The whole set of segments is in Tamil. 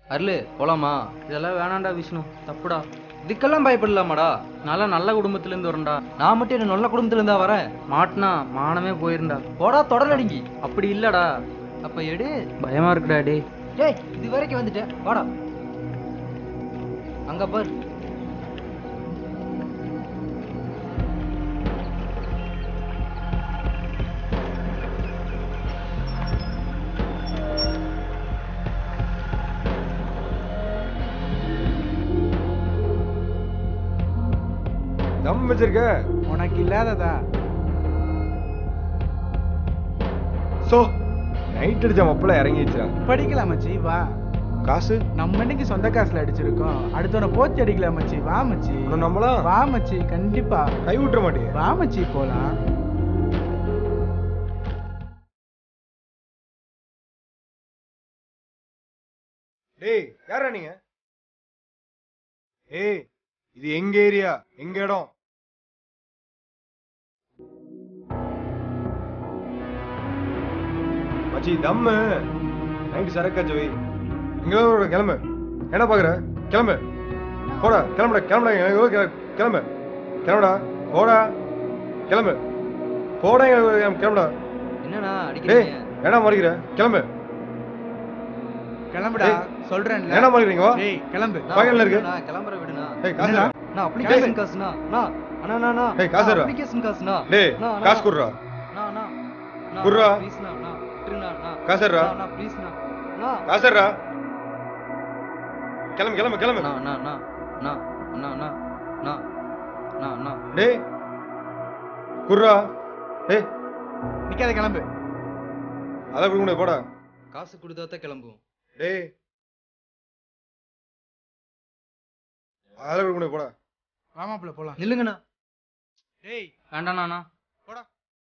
அருளு போலாமா இதெல்லாம் வேணாம்டா விஷ்ணு தப்புடா இதுக்கெல்லாம் பயப்படலாமாடா நான் நல்ல குடும்பத்துல இருந்து வரேன்டா நான் மட்டும் என்ன நல்ல குடும்பத்துல இருந்தா வரேன் மாட்டினா மானமே போயிருந்தா போடா தொடரடிங்கி அப்படி இல்லடா அப்ப எடு பயமா இருக்குடா டே டேய் இது வரைக்கும் வந்துட்டேன் வாடா அங்க பார் தம் வச்சிருக்க உனக்கு இல்லாததா சோ நைட் அடிச்ச மப்பல இறங்கிடுச்சா படிக்கலாம் மச்சி வா காசு நம்ம இன்னைக்கு சொந்த காசுல அடிச்சிருக்கோம் அடுத்தவன போச்சு அடிக்கலாம் மச்சி வா மச்சி உன்னை நம்பலாம் வா மச்சி கண்டிப்பா கை விட்டுற மாட்டியே வா மச்சி போலாம் டேய் யாரா நீங்க ஏய் இது எங்க ஏரியா எங்க இடம் மச்சி தம்மு நைட்டு சரக்காச்சு வை எங்களோட கிளம்பு என்ன பாக்குற கிளம்பு போடா கிளம்புடா கிளம்புடா எங்க கிள- கிளம்பு கிளம்புடா போடா கிளம்பு போடா எங்க- கிளம்புடா என்னடா டேய் அடிக்கிறீங்க வேணாம் மறிக்கிற கிளம்பு கிளம்புடா டேய், சொல்றேன்ல வேணாம் மறிக்கிறீங்க வா டேய் கிளம்பு நான் பகல்ல இருக்கு. நான் கிளம்புற விடுண்ணா ஏய் காசு என்னடா? நான் அப்ளிகேஷன் காசுண்ணா நான் அண்ணா அண்ணா அண்ணா ஏய், காசு எடுடா. அப்ளிகேஷன் காசுண்ணா டேய் அண்ணா, அண்ணா. காசு குடுறா அண்ணா அண்ணா அண்ணா, குர்ரா. ப்ளீஸ்ண்ணா அண்ணா விட்டுருண்ணா அண்ணா காசு எடுடா. அண்ணா, அண்ணா ப்ளீஸ்ண்ணா அண்ணா காசுடா கிளம்பு கிளம்பு கிளம்பு அண்ணா அண்ணா அண்ணா அண்ணா அண்ணா அண்ணா அண்ணா அண்ணா அண்ணா டேய் குர்ரா டேய் நிக்காத கிளம்பு அத கொடுக்க முடியாது போடா காசு கொடுத்தா தான் கிளம்புவோம் டேய் அத கொடுக்க முடியாது போடா வாமாப்புல போலாம் நில்லுங்கண்ணா டேய் வேண்டாண்ணா அண்ணா போடா.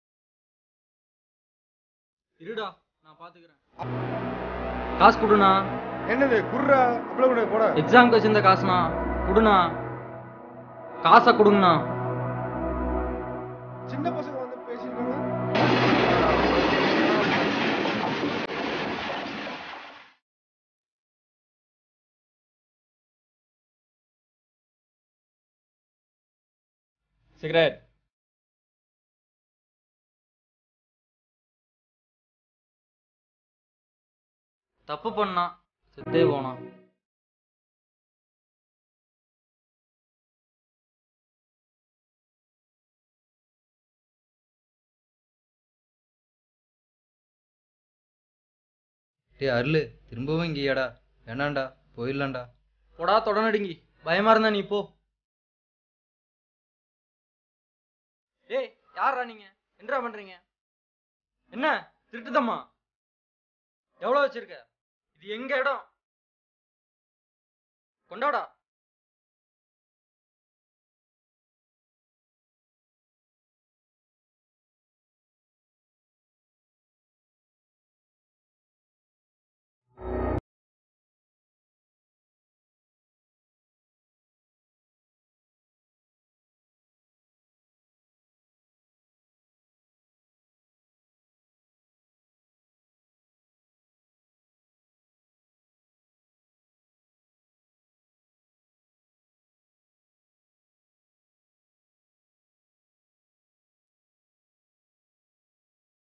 இருடா நான் பாத்துக்கிறேன் காசு கொடுண்ணா என்னது குர்ரா அப்படியே கூட போடா எக்ஸாம்க்கு வச்சிருந்த காசுண்ணா கொடுண்ணா காசை கொடுங்கண்ணா சின்ன பசங்க வந்து பேசிருக்காங்க சிகரெட் தப்பு பண்ணா செத்தே போனான் டேய் அருளு திரும்பவும் இங்கேயாடா வேணாண்டா போயிடலாம்டா போடா தொடநடுங்கி பயமா இருந்தா நீ போ ஏய் யாரா நீங்க என்னடா பண்றீங்க என்ன திருட்டுதம்மா எவ்வளவு வச்சிருக்க இது எங்க இடம் கொண்டாடா